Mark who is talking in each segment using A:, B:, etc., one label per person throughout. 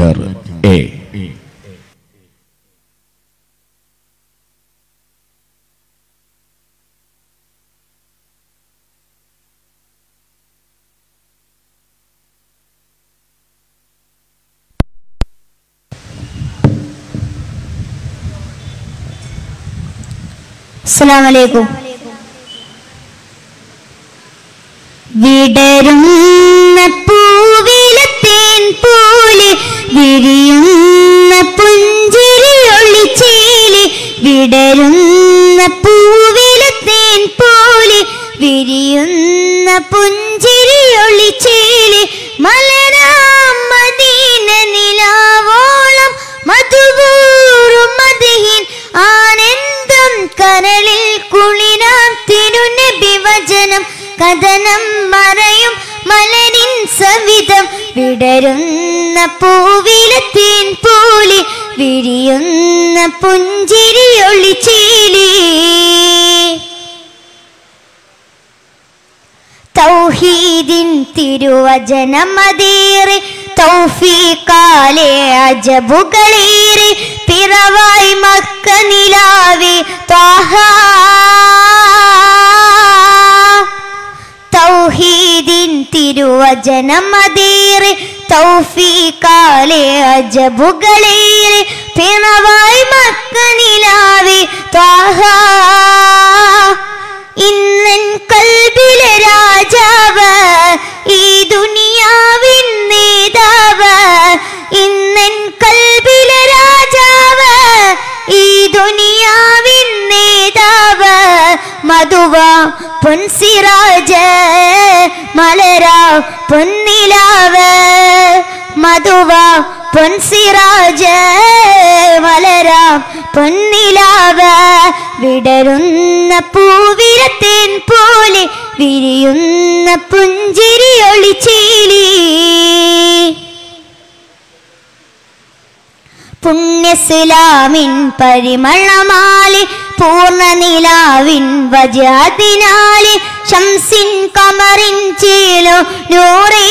A: letter A
B: അസ്സലാമു അലൈക്കും വിടരുന്ന പൂവിലെ തേൻ പോലെ വിരിയുന്ന പുഞ്ചിരി ഒളിച്ചേലി വിടരുന്ന പൂവിലെ തേൻ പോലെ വിരിയുന്ന പുഞ്ചിരി ഒളിച്ചേലി മലരാം മദീന നിലാവോളം മധുപൂറും മതിഹിൻ ആനന്ദം കരളിൽ കുളിരാം തിരുനബി വചനം കഥനം മറയും മലരിൻ സവിധം വിടരുന്ന പൂവിലെ തേൻ പോലെ വിരിയുന്ന പുഞ്ചിരി ഒളിച്ചേലി തൗഹീദിൻ തിരുവചനമതേറെ തൗഫീഖാലെ അജബുകളേറെ പിറവായി മക്ക നിലാവേ ത്വാഹ തൗഹീദിൻ തിരുവചനമതേറെ തൗഫീഖാലെ അജബുകളേറെ പിറവായി മക്ക നിലാവേ ത്വാഹ ഇന്നൻ കൽബിലെ രാജാവ് ഈ ദുനിയാവിൻ നേതാവ് ഇന്നൻ കൽബിലെ രാജാവ് ഈ ദുനിയാവിൻ നേതാവ് മധുവ പൊൻസിറാജ് മലര പൊന്നിലാവ് മധുവ പൊൻസിറാജ് മലര പൊന്നിലാവ് വിടരുന്ന പൂവിരത്തേൻ പോലെ വിരിയുന്ന പുഞ്ചിരി ഒളിച്ചേലി പുണ്യസ്ലാമിൻ പരിമളമാലി പൂർണ്ണ നിലാവിൻ വജാതിനാലി ശംസിൻ കമറിൻ ചേലോ നൂറേ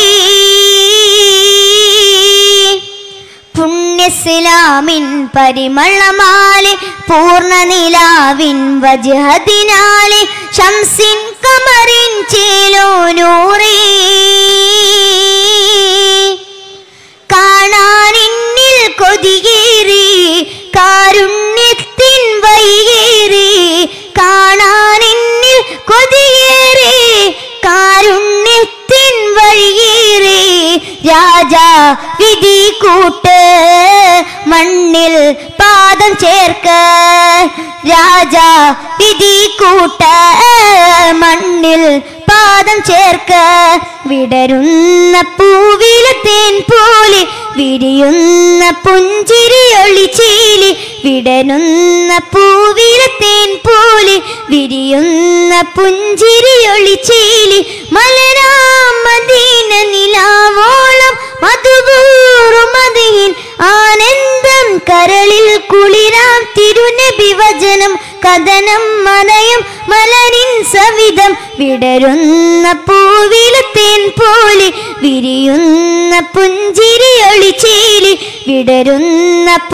B: പുണ്യസ്ലാമിൻ പരിമളമാലി പൂർണ്ണ നിലാവിൻ വജഹദിനാലി ശംസിൻ കമറിൻ ചേലോ നൂറേ കാണാനിന്നിൽ കൊതിയേറി കാരുണ്യത്തിൻ വൈകേറി കാണാനിന്നിൽ കൊതിയേറി കാരുണ്യത്തിൻ വഴിയേറി രാജാ വിധി കൂട്ട് മണ്ണിൽ പാദം ചേർക്ക് രാജാ വിധി കൂട്ട് മണ്ണിൽ പാദം ചേർക്ക് വിടരുന്ന പൂവിലെ തേൻ പോലെ വിരിയുന്ന പുഞ്ചിരി ഒളിച്ചീലി വിടരുന്ന പൂവിലെ തേൻ പോലെ വിരിയുന്ന പുഞ്ചിരി ഒളിച്ചീലി മലരാം മദീന നിലാവോളം മധുപൂറും മതിയിൻ ആനന്ദം കരളിൽ കുളിരാം തിരുനബി വചനം കഥനം മനയം മലരിൻ സവിധം വിടരുന്ന പൂവിലെ തേൻ പോലെ വിരിയുന്ന പുഞ്ചിരി ഒളിച്ചേലി വിടരുന്ന